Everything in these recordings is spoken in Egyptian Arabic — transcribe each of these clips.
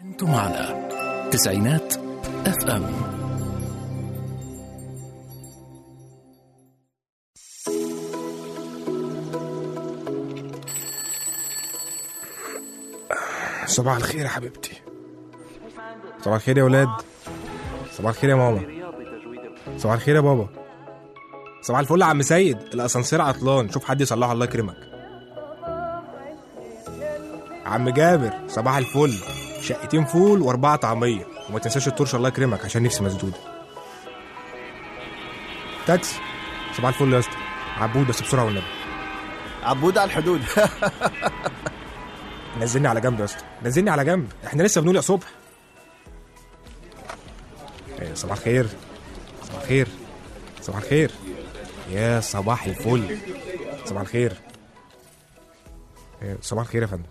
أنتم على تسعينات اف ام صباح الخير يا حبيبتي صباح الخير يا ولاد صباح الخير يا ماما صباح الخير يا بابا صباح الفل يا عم سيد الاسانسير عطلان شوف حد يصلحه الله يكرمك عم جابر صباح الفل شقتين فول واربعه طعميه وما تنساش الطرش الله يكرمك عشان نفسي مسدوده تاكسي صباح الفل يا اسطى عبود بس بسرعه والنبي عبود على الحدود نزلني على جنب يا اسطى نزلني على جنب احنا لسه بنقول يا صبح إيه، صباح الخير صباح الخير صباح الخير يا صباح الفل صباح الخير إيه، صباح الخير يا فندم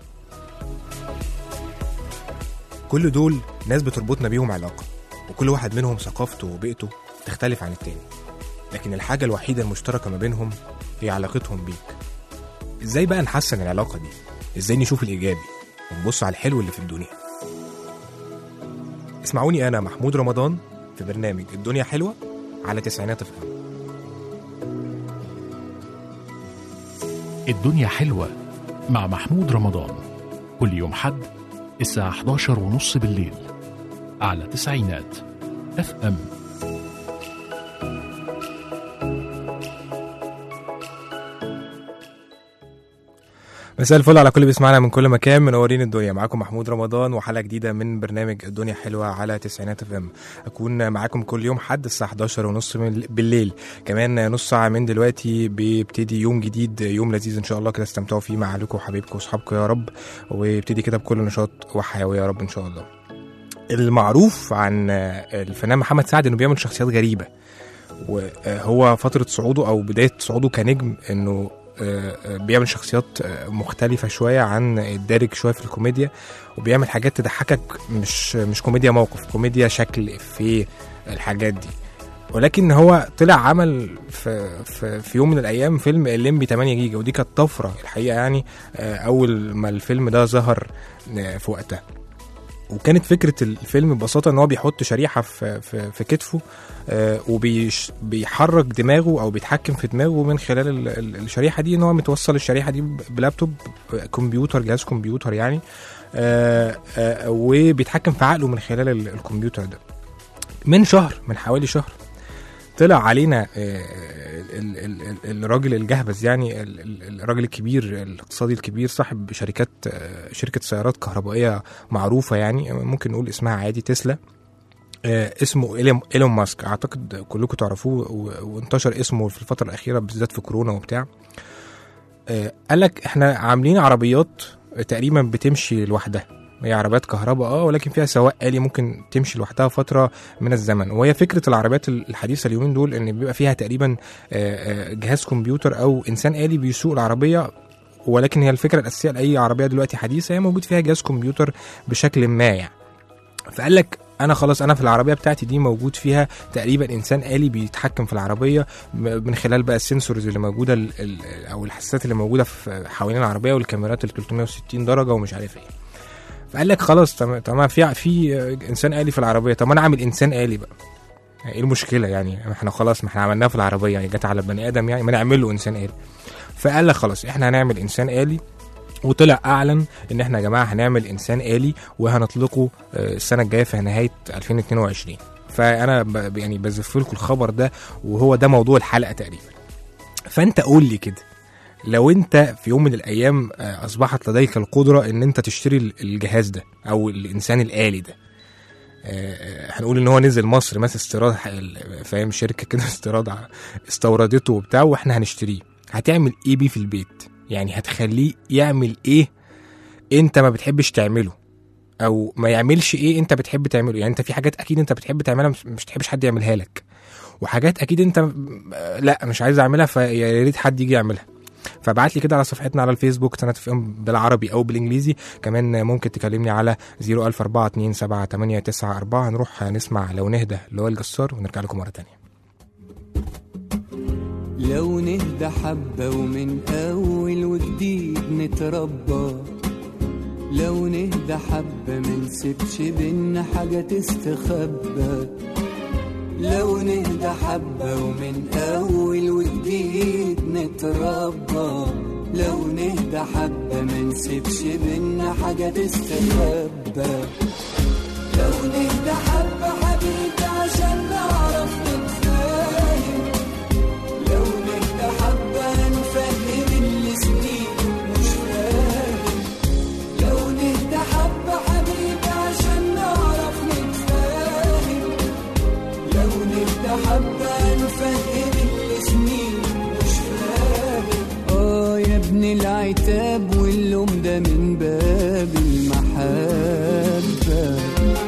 كل دول ناس بتربطنا بيهم علاقة وكل واحد منهم ثقافته وبيئته تختلف عن التاني لكن الحاجة الوحيدة المشتركة ما بينهم هي علاقتهم بيك ازاي بقى نحسن العلاقة دي ازاي نشوف الايجابي ونبص على الحلو اللي في الدنيا اسمعوني انا محمود رمضان في برنامج الدنيا حلوه على تسعينات اف ام الدنيا حلوة مع محمود رمضان كل يوم حد الساعة 11 ونص بالليل على تسعينات اف ام مساء الفل على كل اللي بيسمعنا من كل مكان منورين الدنيا معاكم محمود رمضان وحلقه جديده من برنامج الدنيا حلوه على تسعينات اف ام اكون معاكم كل يوم حد الساعه 11 ونص من بالليل كمان نص ساعه من دلوقتي بيبتدي يوم جديد يوم لذيذ ان شاء الله كده استمتعوا فيه مع اهلكم وحبايبكم واصحابكم يا رب ويبتدي كده بكل نشاط وحيويه يا رب ان شاء الله المعروف عن الفنان محمد سعد انه بيعمل شخصيات غريبه وهو فتره صعوده او بدايه صعوده كنجم انه آه، آه، بيعمل شخصيات آه، مختلفة شوية عن الدارج شوية في الكوميديا وبيعمل حاجات تضحكك مش مش كوميديا موقف كوميديا شكل في الحاجات دي ولكن هو طلع عمل في, في, في يوم من الايام فيلم الليمبي 8 جيجا ودي كانت طفره الحقيقه يعني آه، اول ما الفيلم ده ظهر آه، في وقتها وكانت فكره الفيلم ببساطه ان هو بيحط شريحه في في, في كتفه وبيحرك دماغه او بيتحكم في دماغه من خلال ال- ال- الشريحه دي ان هو متوصل الشريحه دي ب- بلابتوب كمبيوتر جهاز كمبيوتر يعني آه، آه، وبيتحكم في عقله من خلال ال- الكمبيوتر ده من شهر من حوالي شهر طلع علينا آه، ال- ال- ال- الراجل الجهبذ يعني ال- ال- الراجل الكبير الاقتصادي الكبير صاحب شركات آه، شركة سيارات كهربائية معروفة يعني ممكن نقول اسمها عادي تسلا آه، اسمه إيلون- ايلون ماسك اعتقد كلكم تعرفوه و- وانتشر اسمه في الفترة الأخيرة بالذات في كورونا وبتاع آه، قال لك احنا عاملين عربيات تقريبا بتمشي لوحدها هي عربيات كهرباء اه ولكن فيها سواق آلي ممكن تمشي لوحدها فترة من الزمن وهي فكرة العربيات الحديثة اليومين دول ان بيبقى فيها تقريبا آه، آه، جهاز كمبيوتر او انسان آلي بيسوق العربية ولكن هي الفكرة الأساسية لأي عربية دلوقتي حديثة هي موجود فيها جهاز كمبيوتر بشكل ما يعني فقال لك انا خلاص انا في العربيه بتاعتي دي موجود فيها تقريبا انسان آلي بيتحكم في العربيه م- من خلال بقى السنسورز اللي موجوده ال ال او الحساسات اللي موجوده في حوالين العربيه والكاميرات ال 360 درجه ومش عارف ايه فقال لك خلاص تمام تمام في في انسان آلي في العربيه طب ما انا اعمل انسان آلي بقى ايه المشكله يعني ما احنا خلاص ما احنا عملناها في العربيه يعني جت على البني ادم يعني ما نعمل له انسان آلي فقال لك خلاص احنا هنعمل انسان آلي وطلع اعلن ان احنا يا جماعه هنعمل انسان آلي وهنطلقه آه، السنه الجايه في نهايه 2022 فانا ب- يعني بزف لكم الخبر ده وهو ده موضوع الحلقه تقريبا فانت قول لي كده لو انت في يوم من الايام آه، اصبحت لديك القدره ان انت تشتري ال- الجهاز ده او الانسان الالي ده آه، آه، هنقول ان هو نزل مصر مثلا استيراد ح- ال- فاهم شركه كده استيراد ع- استوردته وبتاع واحنا هنشتريه هتعمل ايه بيه في البيت يعني هتخليه يعمل ايه انت ما بتحبش تعمله او ما يعملش ايه انت بتحب تعمله يعني انت في حاجات اكيد انت بتحب تعملها مش مش تحبش حد يعملها لك وحاجات اكيد انت م- لا مش عايز اعملها فيا ريت حد يجي يعملها فابعت لي كده على صفحتنا على الفيسبوك سنة اف ام بالعربي او بالانجليزي كمان ممكن تكلمني على 004278994 هنروح نسمع لو نهدى اللي هو الجسار ونرجع لكم مره تانية لو نهدى حبة ومن أول وجديد نتربى لو نهدى حبة ما نسيبش بينا حاجة تستخبى لو نهدى حبة ومن أول وجديد نتربى لو نهدى حبة ما نسيبش بينا حاجة تستخبى لو نهدى حبة حبيبي عشان نعرف نتفاهم لو نهدى حبة نفهم اللي سنين مش فاهم لو نهدى حبة حبيبي عشان نعرف نتفاهم لو نهدى حبة نفهم اللي سنين مش فاهم اه يا ابن العتاب واللوم ده من باب المحبة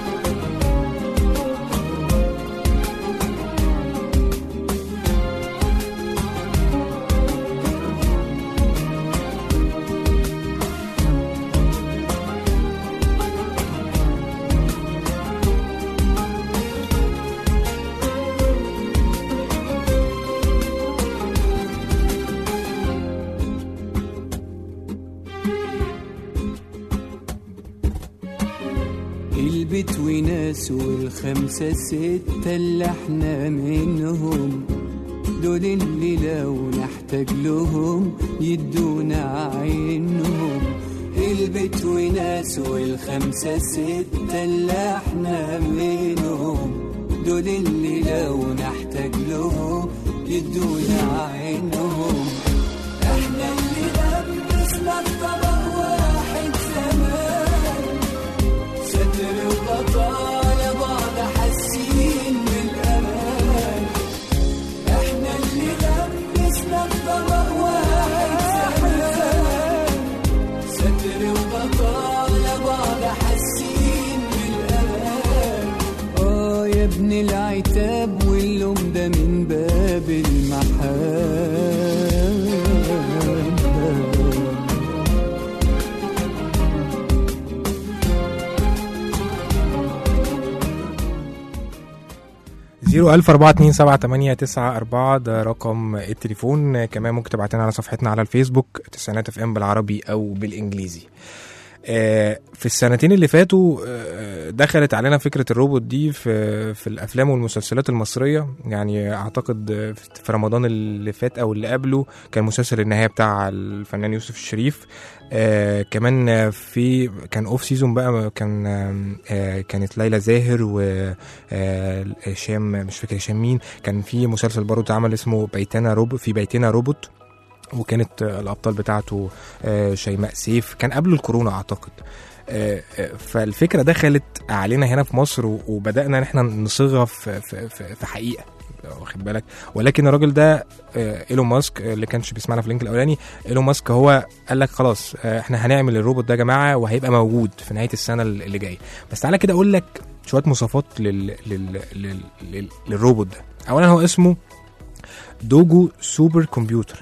البيت وناس والخمسة ستة اللي احنا منهم دول اللي لو نحتاج لهم يدونا عينهم البيت وناس والخمسة ستة اللي احنا منهم دول اللي لو نحتاج لهم يدونا عينهم احنا اللي لبسنا الطبق واحد زمان ستر وبطالة بعض حاسين بالأمان احنا اللي لبسنا الطبق واحد زمان ستر وبطالة بعض حاسين بالأمان اه يا ابن العتاب واللوم ده من باب المحبة زيرو ألف أربعة اتنين سبعة تمانية تسعة أربعة ده رقم التليفون كمان ممكن تبعتنا على صفحتنا على الفيسبوك تسعينات اف ام بالعربي أو بالإنجليزي آه، في السنتين اللي فاتوا آه، دخلت علينا فكرة الروبوت دي في في الأفلام والمسلسلات المصرية يعني أعتقد آه، في رمضان اللي فات أو اللي قبله كان مسلسل النهاية بتاع الفنان يوسف الشريف آه كمان آه، في كان اوف سيزون بقى كان آم، آه كانت ليلى زاهر وهشام مش فاكر هشام مين كان في مسلسل برضه اتعمل اسمه بيتنا روب في بيتنا روبوت وكانت آه، الابطال بتاعته آه، شيماء سيف كان قبل الكورونا اعتقد آه، آه، فالفكره دخلت علينا هنا في مصر و- وبدانا ان احنا نصيغها في في في, في حقيقه واخد بالك ولكن الراجل ده آه، ايلون ماسك آه، اللي كانش بيسمعنا في اللينك الاولاني ايلون ماسك هو قال لك خلاص آه، احنا هنعمل الروبوت ده يا جماعه وهيبقى موجود في نهايه السنه اللي جايه بس تعالى كده اقول لك شويه مواصفات لل... لل... لل... لل... للروبوت ده اولا هو اسمه دوجو سوبر كمبيوتر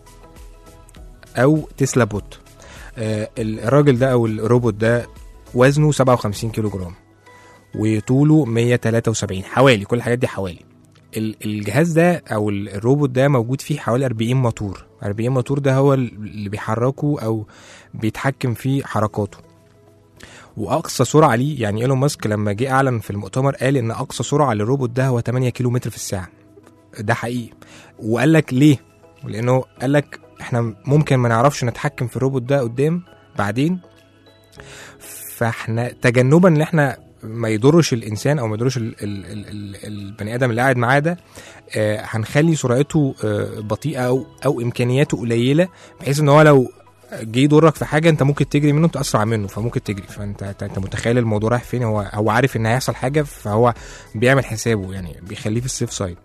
او تسلا بوت آه، الراجل ده او الروبوت ده وزنه 57 كيلو جرام وطوله 173 حوالي كل الحاجات دي حوالي ال- الجهاز ده او ال- الروبوت ده موجود فيه حوالي 40 موتور 40 موتور ده هو اللي بيحركه او بيتحكم في حركاته واقصى سرعه ليه يعني ايلون ماسك لما جه اعلن في المؤتمر قال ان اقصى سرعه للروبوت ده هو 8 كيلو متر في الساعه ده حقيقي وقال لك ليه لانه قال لك احنا ممكن ما نعرفش نتحكم في الروبوت ده قدام بعدين فاحنا تجنبا ان احنا ما يضرش الانسان او ما يضرش ال ال ال ال البني ادم اللي قاعد معاه ده آه هنخلي سرعته آه بطيئه او او امكانياته قليله بحيث ان هو لو جه يضرك في حاجه انت ممكن تجري منه انت اسرع منه فممكن تجري فانت انت, انت متخيل الموضوع رايح فين هو هو عارف ان هيحصل حاجه فهو بيعمل حسابه يعني بيخليه في السيف سايد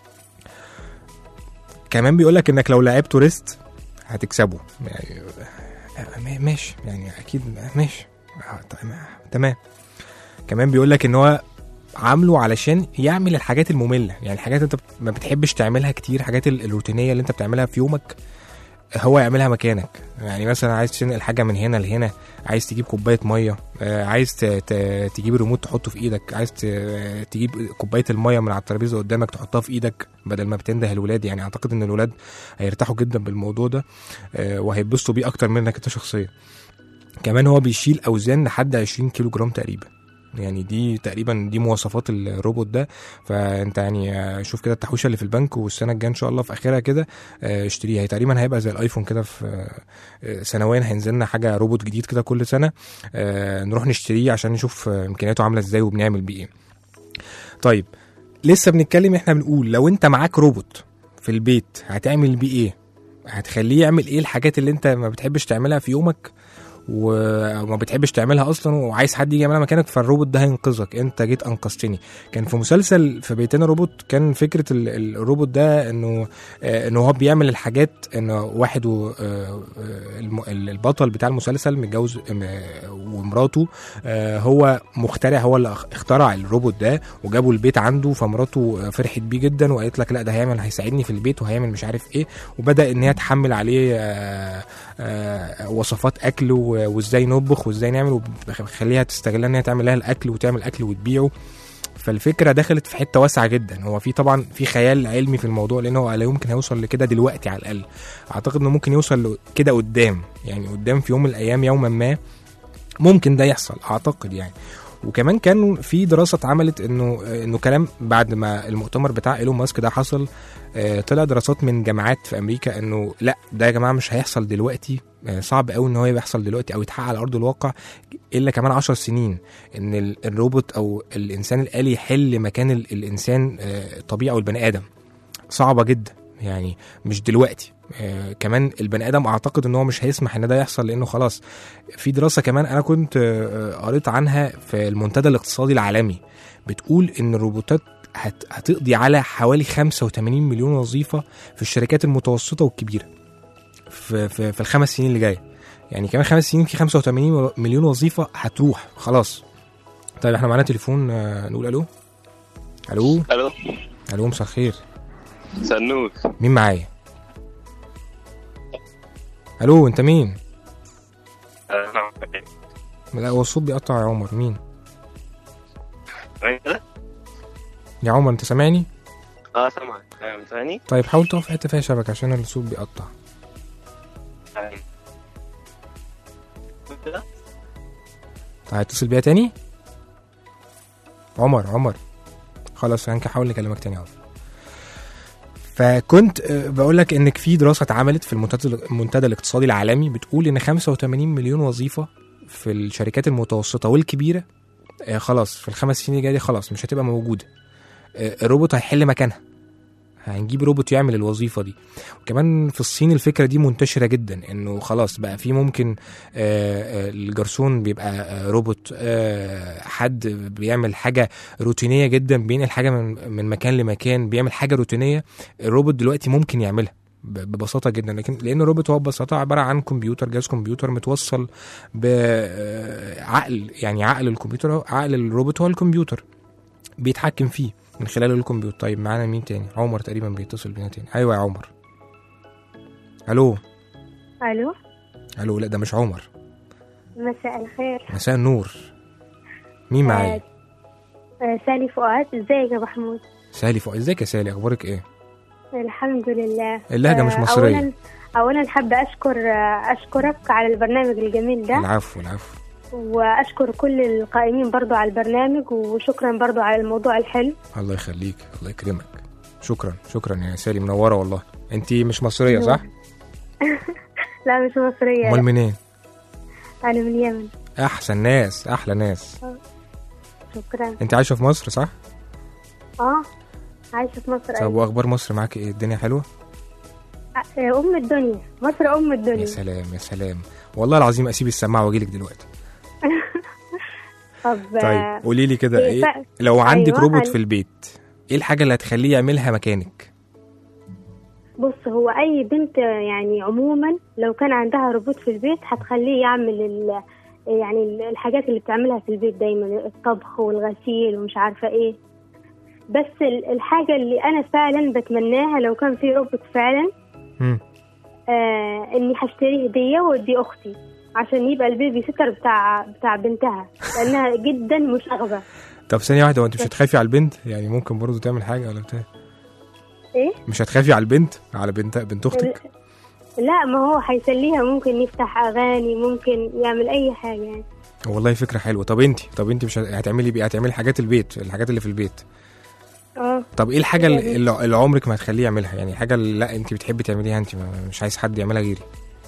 كمان بيقول لك انك لو لعبته ريست هتكسبه يعني آه، ماشي يعني اكيد ماشي آه، طيب، تمام كمان بيقول لك ان هو عامله علشان يعمل الحاجات الممله يعني الحاجات انت ما بتحبش تعملها كتير حاجات ال- الروتينيه اللي انت بتعملها في يومك هو يعملها مكانك يعني مثلا عايز تنقل حاجه من هنا لهنا عايز تجيب كوبايه ميه آه، عايز ت- ت- تجيب الريموت تحطه في ايدك عايز ت- تجيب كوبايه الميه من على الترابيزه قدامك تحطها في ايدك بدل ما بتنده الولاد يعني اعتقد ان الولاد هيرتاحوا جدا بالموضوع ده آه، وهيتبسطوا بيه اكتر منك انت شخصيا كمان هو بيشيل اوزان لحد 20 كيلو جرام تقريبا يعني دي تقريبا دي مواصفات الروبوت ده فانت يعني آه، شوف كده التحويشه اللي في البنك والسنه الجايه ان شاء الله في اخرها كده آه، اشتريها هي تقريبا هيبقى زي الايفون كده في آه، آه، سنويا هينزل لنا حاجه روبوت جديد كده كل سنه آه، نروح نشتريه عشان نشوف آه، امكانياته عامله ازاي وبنعمل بيه ايه طيب لسه بنتكلم احنا بنقول لو انت معاك روبوت في البيت هتعمل بيه ايه هتخليه يعمل ايه الحاجات اللي انت ما بتحبش تعملها في يومك وما بتحبش تعملها اصلا وعايز حد يجي يعملها مكانك فالروبوت ده هينقذك انت جيت انقذتني كان في مسلسل في بيتنا روبوت كان فكره ال- ال- الروبوت ده انه آه، انه هو بيعمل الحاجات انه واحد و- آه، آه، الم- ال- البطل بتاع المسلسل متجوز آه، ومراته آه، هو مخترع هو اللي اخ- اخترع الروبوت ده وجابه البيت عنده فمراته آه، فرحت بيه جدا وقالت لك لا ده هيعمل هيساعدني في البيت وهيعمل مش عارف ايه وبدا ان هي تحمل عليه آه، آه، وصفات اكل و- وازاي نطبخ وازاي نعمل وبخليها تستغلها ان هي تعمل لها الاكل وتعمل اكل وتبيعه فالفكره دخلت في حته واسعه جدا هو في طبعا في خيال علمي في الموضوع لانه هو لا يمكن هيوصل لكده دلوقتي على الاقل اعتقد انه ممكن يوصل ل- كده قدام يعني قدام في يوم من الايام يوما ما ممكن ده يحصل اعتقد يعني وكمان كان في دراسه اتعملت انه انه كلام بعد ما المؤتمر بتاع ايلون ماسك ده حصل آه، طلع دراسات من جامعات في امريكا انه لا ده يا جماعه مش هيحصل دلوقتي آه، صعب قوي ان هو يحصل دلوقتي او يتحقق على ارض الواقع الا كمان عشر سنين ان ال- الروبوت او الانسان الالي يحل مكان ال- الانسان آه، الطبيعي او البني ادم صعبه جدا يعني مش دلوقتي آه كمان البني ادم اعتقد ان هو مش هيسمح ان ده يحصل لانه خلاص في دراسه كمان انا كنت آه، آه، قريت عنها في المنتدى الاقتصادي العالمي بتقول ان الروبوتات هت هتقضي على حوالي 85 مليون وظيفه في الشركات المتوسطه والكبيره في في, في الخمس سنين اللي جايه يعني كمان خمس سنين في 85 مليون وظيفه هتروح خلاص طيب احنا معانا تليفون آه، نقول الو الو الو الو مساء الخير سنوك مين معايا الو انت مين لا هو الصوت بيقطع يا عمر مين كده يا عمر انت سامعني اه سامعك ايوه ثاني طيب حاول تقف في حته فيها شبكه عشان الصوت بيقطع طيب هتصل بيها تاني عمر عمر خلاص هنحاول نكلمك تاني يا عمر فكنت آه، بقول لك ان في دراسه اتعملت في المنتدى المنتدى الاقتصادي العالمي بتقول ان 85 مليون وظيفه في الشركات المتوسطه والكبيره آه، خلاص في الخمس سنين الجايه دي خلاص مش هتبقى موجوده آه، الروبوت هيحل مكانها هنجيب روبوت يعمل الوظيفه دي وكمان في الصين الفكره دي منتشره جدا انه خلاص بقى في ممكن آه، آه، الجرسون بيبقى آه، روبوت آه، حد بيعمل حاجه روتينيه جدا بينقل حاجه من من مكان لمكان بيعمل حاجه روتينيه الروبوت دلوقتي ممكن يعملها ب- ببساطه جدا لكن لان الروبوت هو ببساطه عباره عن كمبيوتر جهاز كمبيوتر متوصل بعقل يعني عقل الكمبيوتر هو- عقل الروبوت هو الكمبيوتر بيتحكم فيه من خلال الكمبيوتر طيب معانا مين تاني عمر تقريبا بيتصل بينا تاني ايوه يا عمر الو الو الو لا ده مش عمر مساء الخير مساء النور مين معايا آه، سالي فؤاد ازيك يا محمود سالي فوق ازيك يا سالي اخبارك ايه الحمد لله اللهجه مش آه، مصريه اولا اولا حابه اشكر آه، اشكرك على البرنامج الجميل ده العفو العفو واشكر كل القائمين برضو على البرنامج وشكرا برضو على الموضوع الحلو الله يخليك الله يكرمك شكرا شكرا يا سالي منوره والله انت مش مصريه صح لا مش مصريه امال لا. منين انا من اليمن احسن ناس احلى ناس شكرا انت عايشه في مصر صح اه عايشه في مصر طب أيوة. واخبار مصر معاك ايه الدنيا حلوه آه، ام الدنيا مصر ام يا الدنيا سلام يا سلام والله العظيم اسيب السماعه واجيلك دلوقتي طب طيب آه، قولي لي كده إيه ايه ف- لو عندك أيوة، روبوت أنا- في البيت ايه الحاجه اللي هتخليه يعملها مكانك بص هو اي بنت يعني عموما لو كان عندها روبوت في البيت هتخليه يعمل ال يعني الحاجات اللي بتعملها في البيت دايما الطبخ والغسيل ومش عارفه ايه بس ال- الحاجه اللي انا فعلا بتمناها لو كان في روبوت فعلا مم. آه اني هشتري هديه وادي اختي عشان يبقى البيبي ستر بتاع بتاع بنتها لانها جدا مشاغبه طب ثانيه واحده هو انت مش هتخافي على البنت يعني ممكن برضو تعمل حاجه ولا بتاع ايه مش هتخافي على البنت على بنت بنت اختك لا ما هو هيسليها ممكن يفتح اغاني ممكن يعمل اي حاجه يعني والله فكره حلوه طب انت طب انت مش هتعملي بيه هتعملي حاجات البيت الحاجات اللي في البيت اه طب ايه الحاجه يعني- اللي, اللي اللي عمرك ما هتخليه يعملها يعني حاجه اللي لا انت بتحبي تعمليها انت ما- مش عايز حد يعملها غيري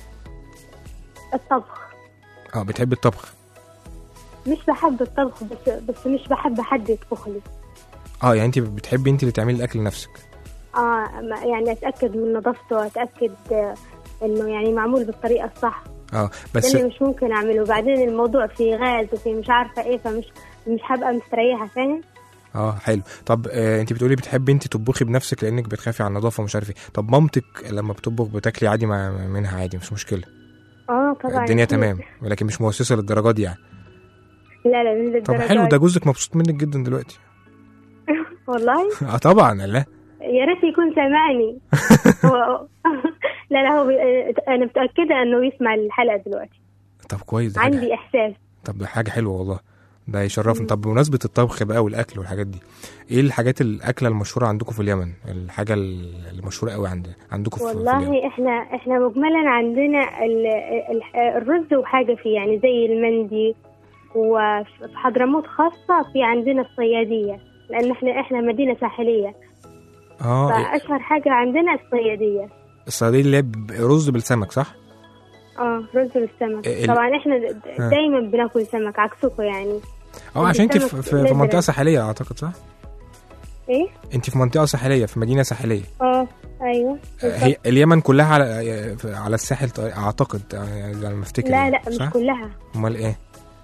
الطبخ اه بتحبي الطبخ مش بحب الطبخ بس بس مش بحب حد يطبخ لي اه يعني انت بتحبي انت اللي تعملي الاكل لنفسك اه ما- يعني اتاكد من نظافته اتاكد آه، انه يعني معمول بالطريقه الصح اه ده بس اللي مش ممكن اعمله بعدين الموضوع فيه غاز وفي مش عارفه ايه فمش مش هبقى مستريحه فاهم اه حلو طب آه انت بتقولي بتحبي انت تطبخي بنفسك لانك بتخافي على النظافه ومش عارف ايه طب مامتك لما بتطبخ بتاكلي عادي مع منها عادي مش مشكله اه طبعا الدنيا أكيد. تمام ولكن مش مؤسسه للدرجه دي يعني لا لا مش طب للدرجة حلو ده دي. جوزك مبسوط منك جدا دلوقتي والله اه طبعا لا يا ريت يكون سامعني هو لا لا هو بي... انا متاكده انه يسمع الحلقه دلوقتي طب كويس ده حاجة عندي احساس طب ده حاجة حلوة والله ده يشرفني طب بمناسبة الطبخ بقى والأكل والحاجات دي إيه الحاجات الأكلة المشهورة عندكم في اليمن الحاجة المشهورة قوي عند عندكم في, في اليمن والله احنا احنا مجملا عندنا ال... ال... الرز وحاجه فيه يعني زي المندي وفي حضرموت خاصه في عندنا الصياديه لان احنا احنا مدينه ساحليه اه إيه، فاشهر حاجه عندنا الصياديه الصيادية اللي هي ب- رز بالسمك صح؟ اه رز بالسمك ال- طبعا احنا د- ها. دايما بناكل سمك عكسكم يعني اه عشان انت في, بالسمك في, في نادراً. منطقة ساحلية أعتقد صح؟ ايه انت في منطقة ساحلية في مدينة ساحلية اه ايوه آه، هي اليمن كلها على آه، على الساحل ط- أعتقد آه، يعني على ما أفتكر لا يعني، لا مش صح؟ كلها أمال إيه؟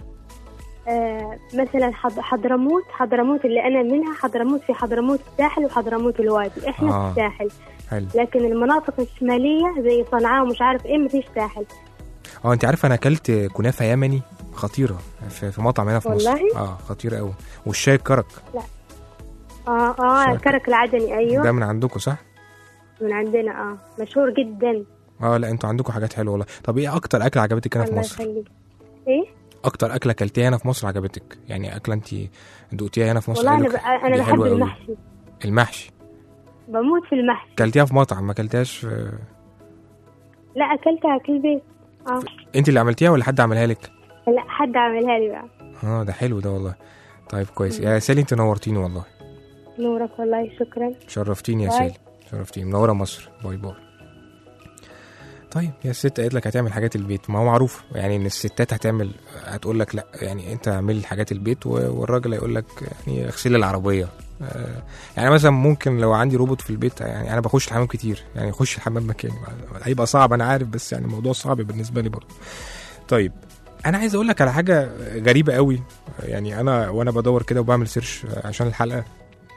آه مثلا حض- حضرموت حضرموت اللي انا منها حضرموت في حضرموت الساحل وحضرموت الوادي احنا آه. في الساحل حلو لكن المناطق الشماليه زي صنعاء ومش عارف ايه مفيش ساحل اه انت عارف انا اكلت كنافه يمني خطيره في, في مطعم هنا في مصر والله؟ اه خطيره قوي والشاي الكرك اه اه شاكر. الكرك العدني ايوه ده من عندكم صح من عندنا اه مشهور جدا اه لا انتوا عندكم حاجات حلوه والله طب ايه اكتر اكله عجبتك هنا في الله مصر يخليك ايه اكتر اكله اكلتيها هنا في مصر عجبتك يعني اكله انت دقتيها هنا في مصر والله انا قالك ب... انا دي بحب حلوة قوي. المحشي المحشي بموت في المحشي اكلتيها في مطعم ما اكلتيهاش في... لا اكلتها في البيت اه انت اللي عملتيها ولا حد عملها لك لا حد عملها لي بقى اه ده حلو ده والله طيب كويس يا سالي انت نورتيني والله نورك والله شكرا شرفتيني يا باي. سالي شرفتيني منوره مصر باي باي طيب يا الست قالت لك هتعمل حاجات البيت ما هو معروف يعني ان الستات هتعمل هتقول لك لا يعني انت اعمل حاجات البيت و- والراجل هيقول لك يعني اغسلي العربيه آه، يعني مثلا ممكن لو عندي روبوت في البيت يعني انا بخش الحمام كتير يعني يخش الحمام مكاني هيبقى صعب انا عارف بس يعني الموضوع صعب بالنسبه لي برضه طيب انا عايز اقول لك على حاجه غريبه قوي يعني انا وانا بدور كده وبعمل سيرش عشان الحلقه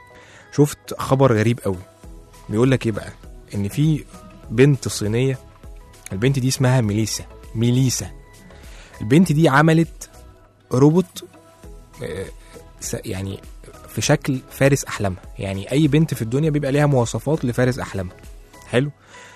شفت خبر غريب قوي بيقول لك ايه بقى ان في بنت صينيه البنت دي اسمها ميليسا ميليسا البنت دي عملت روبوت آه، س- يعني في شكل فارس احلامها يعني اي بنت في الدنيا بيبقى ليها مواصفات لفارس احلامها حلو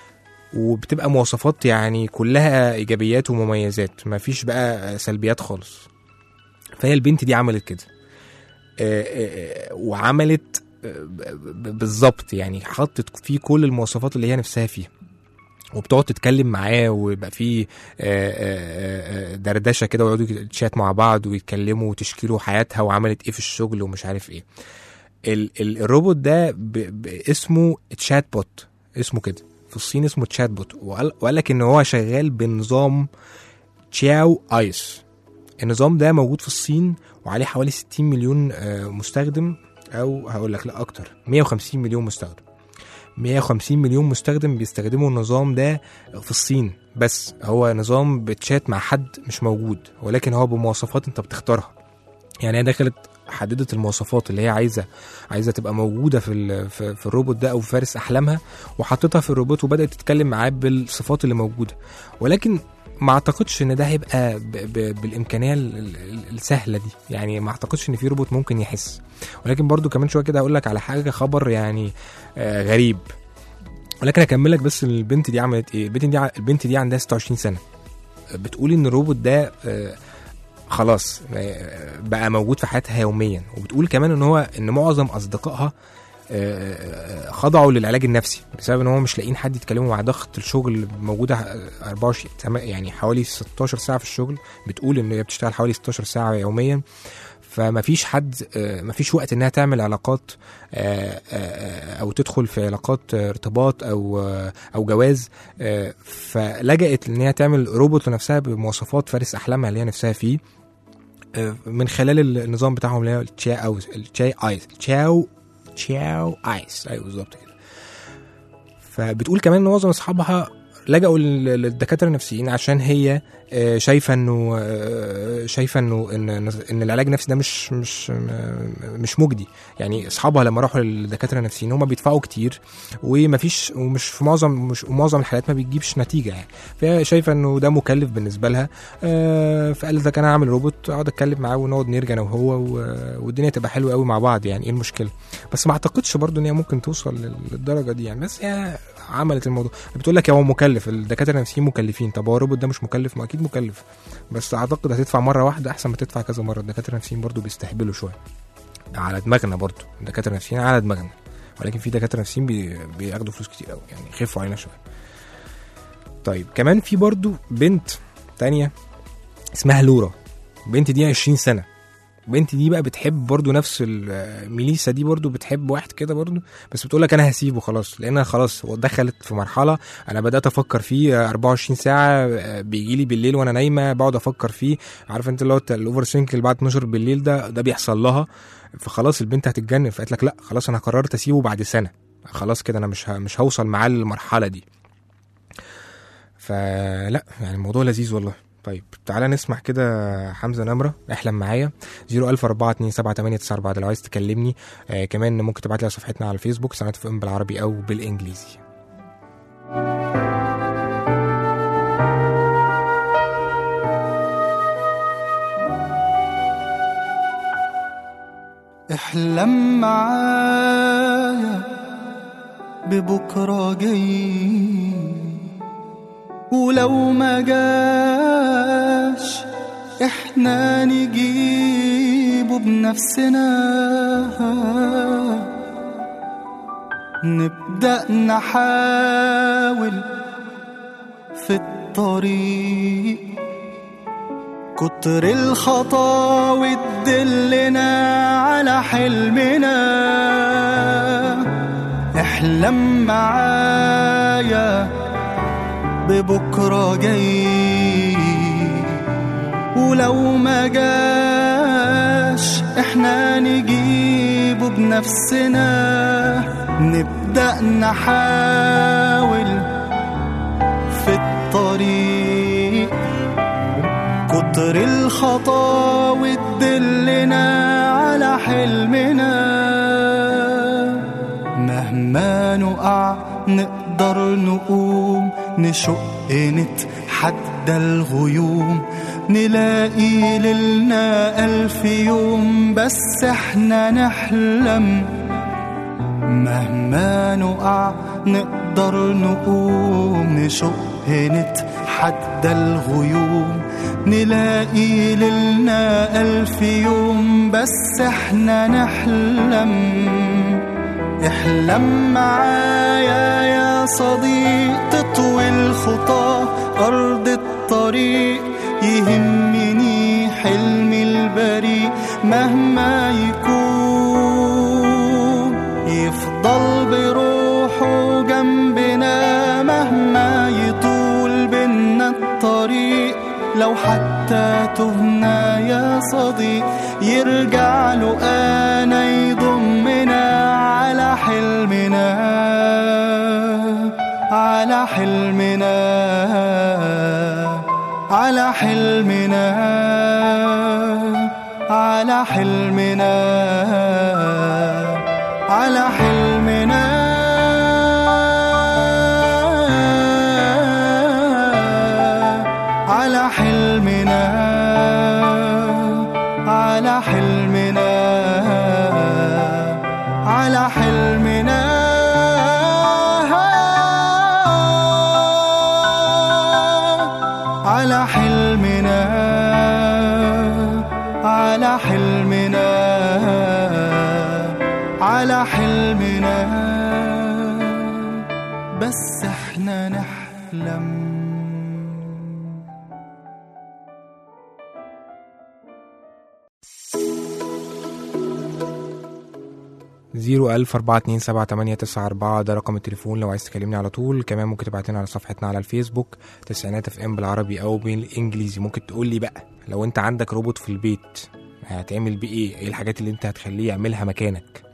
وبتبقى مواصفات يعني كلها ايجابيات ومميزات ما فيش بقى سلبيات خالص فهي البنت دي عملت كده آه، آه، آه، وعملت آه، ب- ب- بالظبط يعني حطت فيه كل المواصفات اللي هي نفسها فيها وبتقعد تتكلم معاه ويبقى فيه آه، آه، آه، دردشه كده ويقعدوا تشات مع بعض ويتكلموا وتشكي له حياتها وعملت ايه في الشغل ومش عارف ايه ال ال الروبوت ده ب ب اسمه تشات بوت اسمه كده في الصين اسمه تشات بوت وقال, وقال لك ان هو شغال بنظام تشاو ايس النظام ده موجود في الصين وعليه حوالي 60 مليون آه، مستخدم او هقول لك لا اكتر 150 مليون مستخدم 150 مليون مستخدم بيستخدموا النظام ده في الصين بس هو نظام بتشات مع حد مش موجود ولكن هو بمواصفات انت بتختارها يعني هي دخلت حددت المواصفات اللي هي عايزه عايزه تبقى موجوده في ال- في, في الروبوت ده او في فارس احلامها وحطيتها في الروبوت وبدات تتكلم معاه بالصفات اللي موجوده ولكن ما اعتقدش ان ده هيبقى ب ب بالامكانيه ال- ال- السهله دي يعني ما اعتقدش ان في روبوت ممكن يحس ولكن برضو كمان شويه كده هقول لك على حاجه خبر يعني آه غريب ولكن اكمل لك بس البنت دي عملت ايه البنت دي ع- البنت دي عندها 26 سنه بتقول ان الروبوت ده آه، خلاص آه، بقى موجود في حياتها يوميا وبتقول كمان ان هو ان معظم اصدقائها آه، خضعوا للعلاج النفسي بسبب ان هم مش لاقيين حد يتكلموا مع ضغط الشغل موجوده 24 تم- يعني حوالي 16 ساعه في الشغل بتقول ان هي بتشتغل حوالي 16 ساعه يوميا فما فيش حد ما فيش وقت انها تعمل علاقات آه، آه، او تدخل في علاقات آه، ارتباط او آه، او جواز آه، فلجأت ان هي تعمل روبوت لنفسها بمواصفات فارس احلامها اللي هي نفسها فيه آه، من خلال النظام بتاعهم اللي هو التشا او التشاي ايس تشاو تشاو ايس ايوه بالظبط كده فبتقول كمان ان معظم اصحابها لجأوا لل- للدكاتره النفسيين عشان هي آه، شايفه انه آه، شايفه انه ان ان العلاج النفسي ده مش مش م- مش مجدي يعني اصحابها لما راحوا للدكاتره النفسيين هم بيدفعوا كتير ومفيش ومش في معظم مش معظم الحالات ما بيجيبش نتيجه يعني فهي شايفه انه ده مكلف بالنسبه لها آه، فقالت لك انا هعمل روبوت اقعد اتكلم معاه ونقعد نرجع انا وهو و- والدنيا تبقى حلوه قوي مع بعض يعني ايه المشكله بس ما اعتقدش برضو ان هي ممكن توصل لل- للدرجه دي يعني بس هي عملت الموضوع بتقول لك هو مكلف الدكاتره النفسيين مكلفين طب هو الروبوت ده مش مكلف ما اكيد مكلف بس اعتقد هتدفع مره واحده احسن ما تدفع كذا مره الدكاتره النفسيين برضو بيستهبلوا شويه على دماغنا برضو الدكاتره النفسيين على دماغنا ولكن في دكاتره نفسيين بي... بياخدوا فلوس كتير قوي يعني خفوا علينا شويه طيب كمان في برضو بنت تانية اسمها لورا البنت دي 20 سنه البنت دي بقى بتحب برضو نفس ال- ميليسا دي برضو بتحب واحد كده برضو بس بتقول لك انا هسيبه خلاص لانها خلاص هو دخلت في مرحله انا بدات افكر فيه 24 ساعه بيجي لي بالليل وانا نايمه بقعد افكر فيه عارف انت اللي هو الاوفر سينك اللي بعد 12 بالليل ده ده بيحصل لها فخلاص البنت هتتجنن فقالت لك لا خلاص انا قررت اسيبه بعد سنه خلاص كده انا مش ه- مش هوصل معاه للمرحله دي فلا يعني الموضوع لذيذ والله طيب تعالى نسمع كده حمزه نمره احلم معايا 010427889 ده لو عايز تكلمني آه كمان ممكن تبعت لي على صفحتنا على الفيسبوك سنة في ام بالعربي او بالانجليزي احلم معايا ببكرة جاي ولو ما جاش احنا نجيبه بنفسنا نبدأ نحاول في الطريق كتر الخطاوي تدلنا على حلمنا احلم معايا ببكرة جاي ولو ما جاش احنا نجيبه بنفسنا نبدأ نحاول في الطريق كتر الخطاوي تدلنا على حلمنا مهما نقع نقدر نقوم نشق نتحدى الغيوم نلاقي ليلنا ألف يوم بس احنا نحلم مهما نقع نقدر نقوم نشق نتحدى الغيوم نلاقي ليلنا ألف يوم بس احنا نحلم احلم معايا يا صديق تطوي الخطى أرض الطريق يهمني حلمي البريء مهما يكون يفضل بروحه جنبنا مهما يطول بينا الطريق لو حتى تهنا يا صديق يرجع له انا يضمنا على حلمنا على حلمنا على حلمنا على حلمنا على حلمنا على حلمنا على حلمنا على حلمنا على حلمنا على حلمنا على حلمنا بس احنا نحلم زيرو ألف أربعة اتنين سبعة تمانية تسعة أربعة ده رقم التليفون لو عايز تكلمني على طول كمان ممكن تبعتلنا على صفحتنا على الفيسبوك تسعينات اف ام بالعربي أو بالإنجليزي ممكن تقول لي بقى لو أنت عندك روبوت في البيت هتعمل بيه إيه؟ إيه الحاجات اللي أنت هتخليه يعملها مكانك؟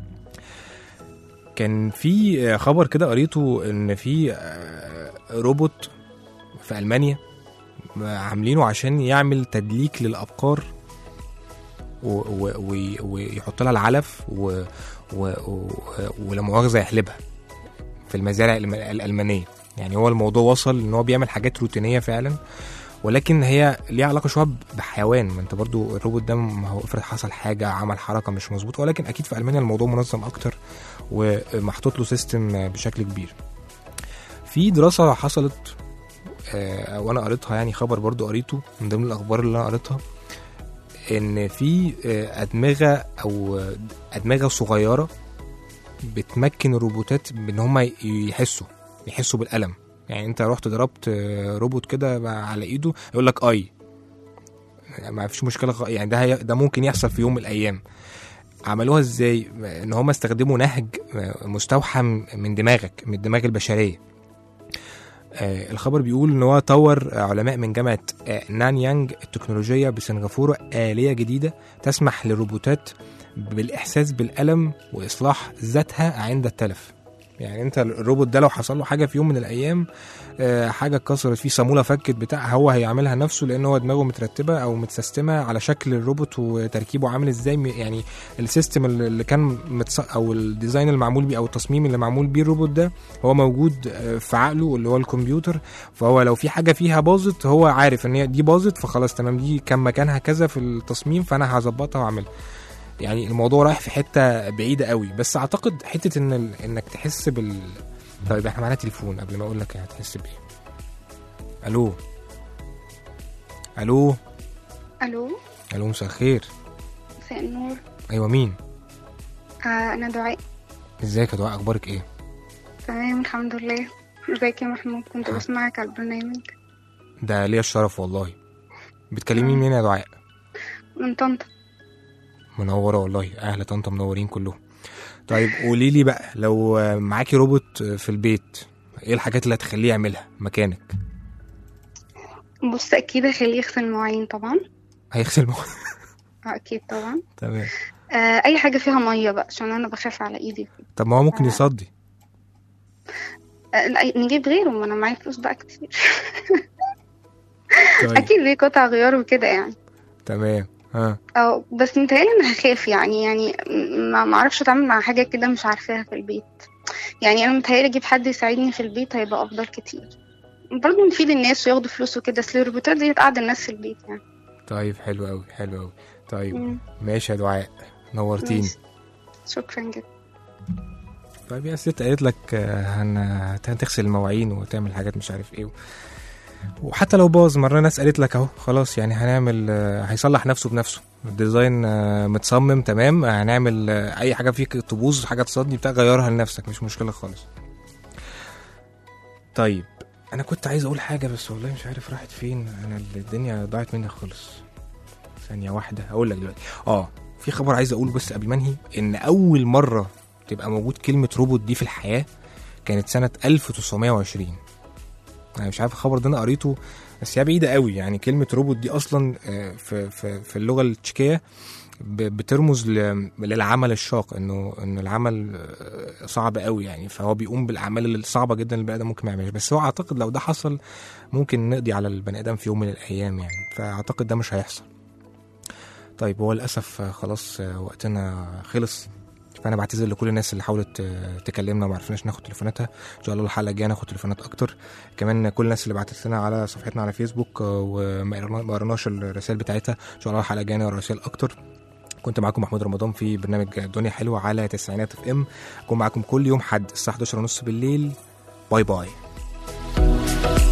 كان في خبر كده قريته إن في آه، روبوت في ألمانيا عاملينه عشان يعمل تدليك للأبقار و- و- و- ويحط لها العلف و... و... و... ولا مؤاخذه يحلبها في المزارع الم- الالمانيه يعني هو الموضوع وصل ان هو بيعمل حاجات روتينيه فعلا ولكن هي ليها علاقه شويه بحيوان ما انت برضو الروبوت ده ما هو افرض حصل حاجه عمل حركه مش مظبوطه ولكن اكيد في المانيا الموضوع منظم اكتر ومحطوط له سيستم بشكل كبير في دراسه حصلت آه، وانا قريتها يعني خبر برضو قريته من ضمن الاخبار اللي انا قريتها ان في آه، ادمغه او آه، ادمغه صغيره بتمكن الروبوتات بان هم يحسوا يحسوا بالالم يعني انت رحت ضربت آه، روبوت كده على ايده يقول لك اي ما فيش مشكله خ- يعني ده هي- ده ممكن يحصل في يوم من الايام عملوها ازاي ان هم استخدموا نهج آه، مستوحى من دماغك من الدماغ البشريه آه، الخبر بيقول ان هو طور آه، علماء من جامعه آه، نانيانج التكنولوجيه بسنغافوره آلية جديدة تسمح للروبوتات بالإحساس بالألم وإصلاح ذاتها عند التلف يعني انت الروبوت ده لو حصل له حاجه في يوم من الايام آه، حاجه اتكسرت فيه صاموله فكت بتاع هو هيعملها نفسه لان هو دماغه مترتبه او متسيستمه على شكل الروبوت وتركيبه عامل ازاي م- يعني السيستم اللي اللي كان متص... او الديزاين المعمول بيه او التصميم اللي معمول بيه الروبوت ده هو موجود آه، في عقله اللي هو الكمبيوتر فهو لو في حاجه فيها باظت هو عارف ان هي دي باظت فخلاص تمام دي كان مكانها كذا في التصميم فانا هظبطها واعملها يعني الموضوع رايح في حته بعيده قوي بس اعتقد حته ان ال... انك تحس بال طيب احنا معانا تليفون قبل ما اقول لك هتحس بايه الو الو الو الو مساء الخير مساء النور ايوه مين آه انا دعاء ازيك يا دعاء اخبارك ايه تمام الحمد لله ازيك يا محمود كنت بسمعك على البرنامج ده ليا الشرف والله بتكلمي منين يا دعاء من طنطا منوره والله اهل طنطا منورين كلهم طيب قولي لي بقى لو معاكي روبوت في البيت ايه الحاجات اللي هتخليه يعملها مكانك بص اكيد هخليه يغسل المواعين طبعا هيغسل مو... آه اكيد طبعا تمام آه اي حاجه فيها ميه بقى عشان انا بخاف على ايدي طب ما هو ممكن يصدي آه لا، نجيب غيره ما انا معايا فلوس بقى كتير طيب اكيد ليه قطع غيار وكده يعني تمام ها أو بس متهيألي انا هخاف يعني يعني ما معرفش اتعامل مع حاجه كده مش عارفاها في البيت يعني انا متهيألي اجيب حد يساعدني في البيت هيبقى افضل كتير برضه نفيد الناس وياخدوا فلوس وكده اصل الروبوتات دي تقعد الناس في البيت يعني طيب حلو قوي حلو قوي طيب مم. ماشي يا دعاء نورتيني ماشي. شكرا جدا طيب يا ست قالت لك آه، هن... هتغسل المواعين وتعمل حاجات مش عارف ايه وحتى لو باظ مرة ناس قالت لك اهو خلاص يعني هنعمل آه، هيصلح نفسه بنفسه الديزاين آه، متصمم تمام آه، هنعمل آه، اي حاجة فيك تبوظ حاجة تصدي بتاع غيرها لنفسك مش مشكلة خالص طيب انا كنت عايز اقول حاجة بس والله مش عارف راحت فين انا الدنيا ضاعت مني خالص ثانية واحدة هقول لك دلوقتي اه في خبر عايز اقوله بس قبل ما انهي ان اول مرة تبقى موجود كلمة روبوت دي في الحياة كانت سنة 1920 أنا مش عارف الخبر ده أنا قريته بس هي بعيدة قوي يعني كلمة روبوت دي أصلا آه، في, في, في اللغة التشيكية ب- بترمز ل- للعمل الشاق انه ان العمل آه، صعب قوي يعني فهو بيقوم بالاعمال الصعبه جدا اللي البني ادم ممكن ما يعملهاش بس هو اعتقد لو ده حصل ممكن نقضي على البني ادم في يوم من الايام يعني فاعتقد ده مش هيحصل طيب هو للاسف آه، خلاص آه، وقتنا خلص فانا بعتذر لكل الناس اللي حاولت آه، تكلمنا وما عرفناش ناخد تليفوناتها ان شاء الله الحلقه الجايه ناخد تليفونات اكتر كمان كل الناس اللي بعتت لنا على صفحتنا على فيسبوك آه، وما قرنا- ما قرناش الرسائل بتاعتها ان شاء الله الحلقه الجايه نقرا رسائل اكتر كنت معاكم محمود رمضان في برنامج الدنيا حلوه على تسعينات اف ام اكون معاكم كل يوم حد الساعه 11 ونص بالليل باي باي